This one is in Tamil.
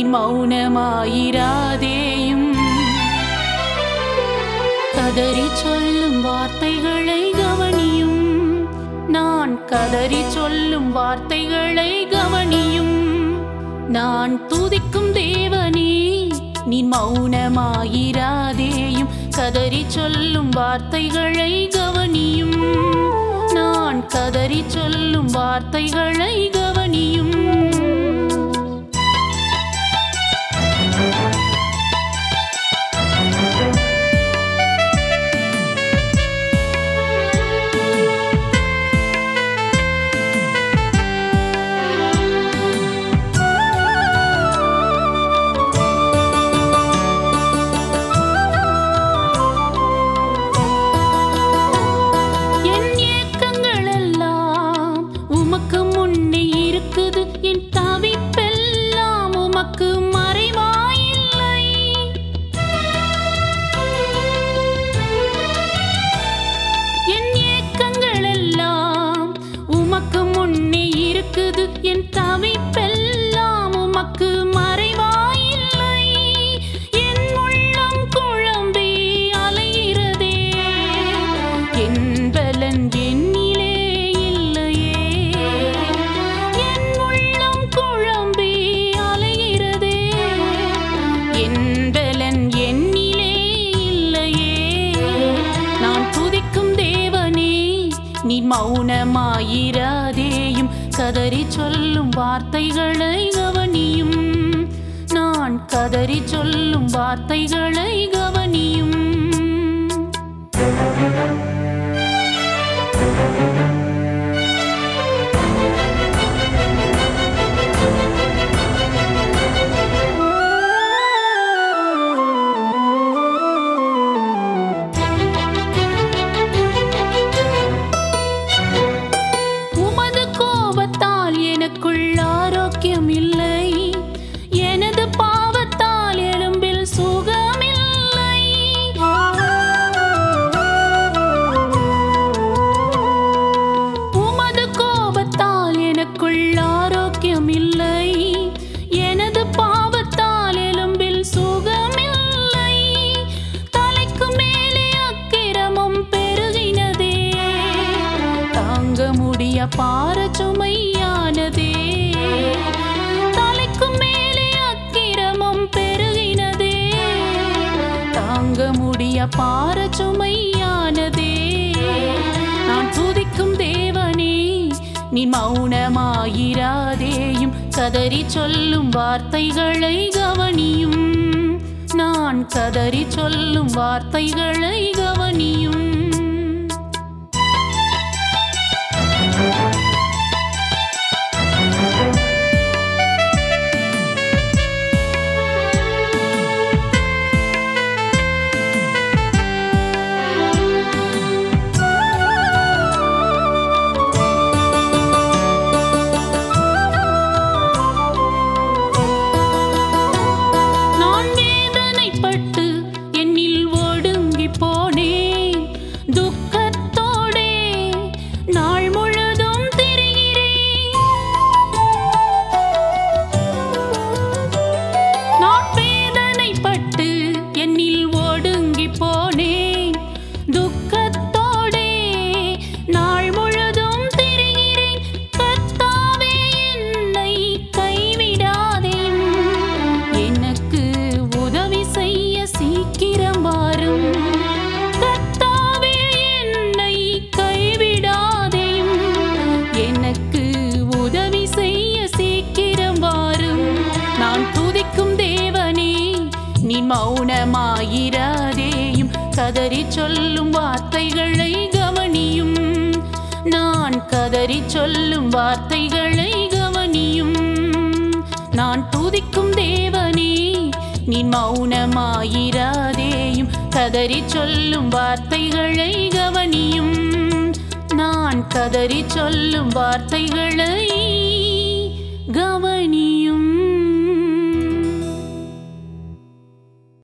நீர் மௌனமாயிராதேயும் கதறி சொல்லும் வார்த்தைகளை கவனியும் நான் கதறி சொல்லும் வார்த்தைகளை கவனியும் நான் துதிக்கும் தேவனே நீ மௌனமாயிராதேயும் கதறி சொல்லும் வார்த்தைகளை கவனியும் நான் கதறி சொல்லும் வார்த்தைகளை கவனியும் என் ஏக்கங்கள் எல்லாம் உமக்கு முன்னே இருக்குது என் தவிப்பெல்லாம் உமக்கு மறைவாயில்லை என் ஏக்கங்கள் எல்லாம் உமக்கு முன்னே இருக்குது என் தவிப்பெல்லாம் உமக்கு மறைவாயில்லை என் உள்ளம் குழம்பி அலைகிறதே என் பலன் என்னிலே இல்லையே என் உள்ளம் குழம்பி அலைகிறதே என் பலன் என்னிலே இல்லையே நான் துதிக்கும் தேவனே நீ மௌனமாயிராதேயும் கதறி சொல்லும் வார்த்தைகளை கவனியும் நான் கதறி சொல்லும் வார்த்தைகளை கவனியும் உமது கோபத்தால் எனக்குள் ஆரோக்கியம் இல்லை எனது பாவத்தால் எலும்பில் சுகமில்லை உமது கோபத்தால் எனக்குள் ஆரோக்கியம் இல்லை எனது பாவத்தால் எலும்பில் சுகமில்லை தலைக்கு மேலே அக்கிரமம் பெருகினதே தாங்க முடிய பார சுமையானதே தலைக்கு மேலே அக்கிரமம் பெருகினதே தாங்க முடிய பார சுமையானதே நான் துதிக்கும் தேவனே நீ மௌனமாயிராதேயும் கதறி சொல்லும் வார்த்தைகளை கவனியும் நான் கதறி சொல்லும் வார்த்தைகளை கவனியும் நான் வேதனைப்பட்டு என்னில் ஒடுங்கி போனேன் துக்கத்தோடே நாள் முழுதும் திரிகிறேன் நான் வேதனைப்பட்டு என்னில் ஒடுங்கி போனேன் துக்கத்தோடே நாள் முழுதும் திரிகிறேன் கர்த்தாவே என்னை கைவிடாதேயும் எனக்கு உதவி செய்ய சீக்கிரம் வாரும் கர்த்தாவே என்னை கைவிடாதேயும் எனக்கு உதவி செய்ய சீக்கிரம் வாரும் நான் துதிக்கும் தேவனே நீ மௌனமாயிராதேயும் கதறி சொல்லும் வார்த்தைகளை கவனியும் நான் கதறி சொல்லும் வார்த்தைகளை கவனியும் நான் துதிக்கும் தேவனே நீ மௌனமாயிராதேயும் கதறி சொல்லும் வார்த்தைகளை கவனியும் நான் கதறி சொல்லும் வார்த்தைகளை